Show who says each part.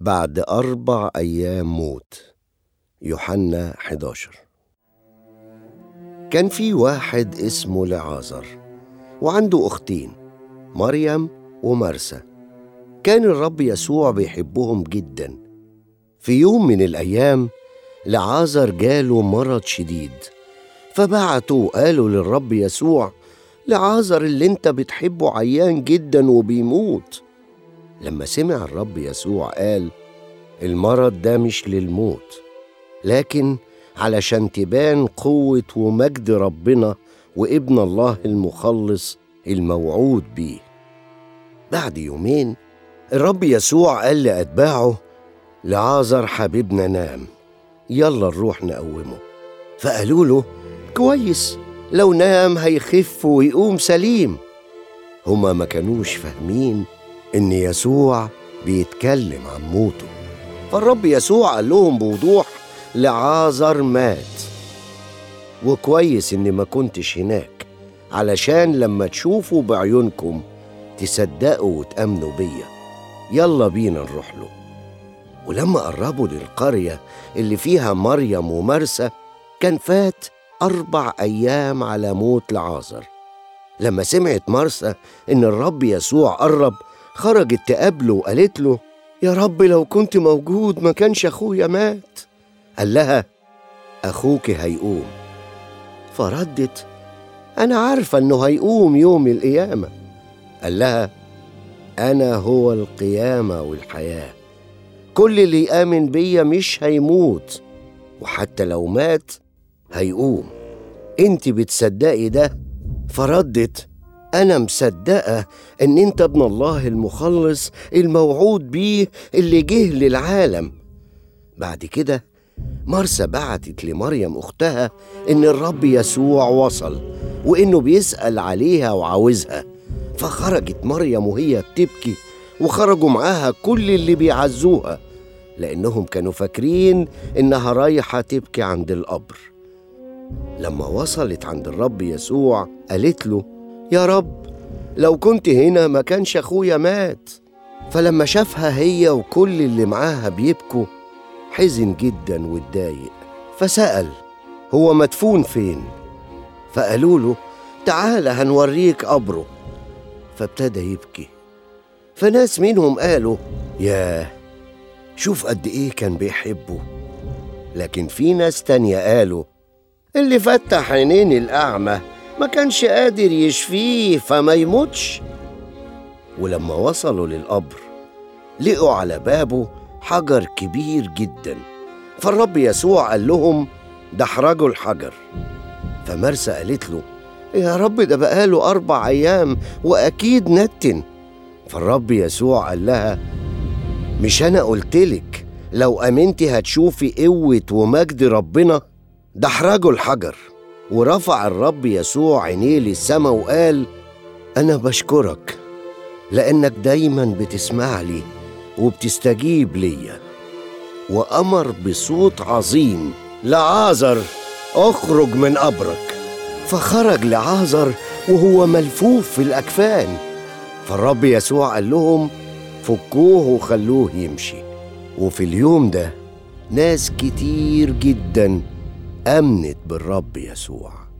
Speaker 1: بعد أربع أيام موت يوحنا 11 كان في واحد اسمه لعازر وعنده أختين مريم ومرسى كان الرب يسوع بيحبهم جدا في يوم من الأيام لعازر جاله مرض شديد فبعتوا قالوا للرب يسوع لعازر اللي انت بتحبه عيان جدا وبيموت لما سمع الرب يسوع قال المرض ده مش للموت لكن علشان تبان قوة ومجد ربنا وابن الله المخلص الموعود بيه بعد يومين الرب يسوع قال لأتباعه لعازر حبيبنا نام يلا نروح نقومه فقالوا له كويس لو نام هيخف ويقوم سليم هما ما كانوش فاهمين إن يسوع بيتكلم عن موته فالرب يسوع قال لهم بوضوح لعازر مات وكويس إني ما كنتش هناك علشان لما تشوفوا بعيونكم تصدقوا وتأمنوا بيا يلا بينا نروح له ولما قربوا للقرية اللي فيها مريم ومرسى كان فات أربع أيام على موت لعازر لما سمعت مرسى إن الرب يسوع قرب خرجت تقابله وقالت له يا رب لو كنت موجود ما كانش أخويا مات قال لها أخوك هيقوم فردت أنا عارفة إنه هيقوم يوم القيامة قال لها أنا هو القيامة والحياة كل اللي يآمن بيا مش هيموت وحتى لو مات هيقوم انت بتصدقي ده فردت انا مصدقه ان انت ابن الله المخلص الموعود بيه اللي جه للعالم بعد كده مرسى بعتت لمريم اختها ان الرب يسوع وصل وانه بيسال عليها وعاوزها فخرجت مريم وهي بتبكي وخرجوا معاها كل اللي بيعزوها لانهم كانوا فاكرين انها رايحه تبكي عند القبر لما وصلت عند الرب يسوع قالت له يا رب لو كنت هنا ما كانش اخويا مات فلما شافها هي وكل اللي معاها بيبكوا حزن جدا واتضايق فسأل هو مدفون فين فقالوا له تعال هنوريك قبره فابتدى يبكي فناس منهم قالوا ياه شوف قد ايه كان بيحبه لكن في ناس تانية قالوا اللي فتح عينين الأعمى ما كانش قادر يشفيه فما يموتش ولما وصلوا للقبر لقوا على بابه حجر كبير جدا فالرب يسوع قال لهم ده احرجوا الحجر فمرسى قالت له يا رب ده بقاله أربع أيام وأكيد نتن فالرب يسوع قال لها مش أنا قلتلك لو أمنتي هتشوفي قوة ومجد ربنا ده احرجوا الحجر ورفع الرب يسوع عينيه للسما وقال أنا بشكرك لأنك دايما بتسمع لي وبتستجيب ليا وأمر بصوت عظيم لعازر اخرج من قبرك فخرج لعازر وهو ملفوف في الأكفان فالرب يسوع قال لهم فكوه وخلوه يمشي وفي اليوم ده ناس كتير جدا امنت بالرب يسوع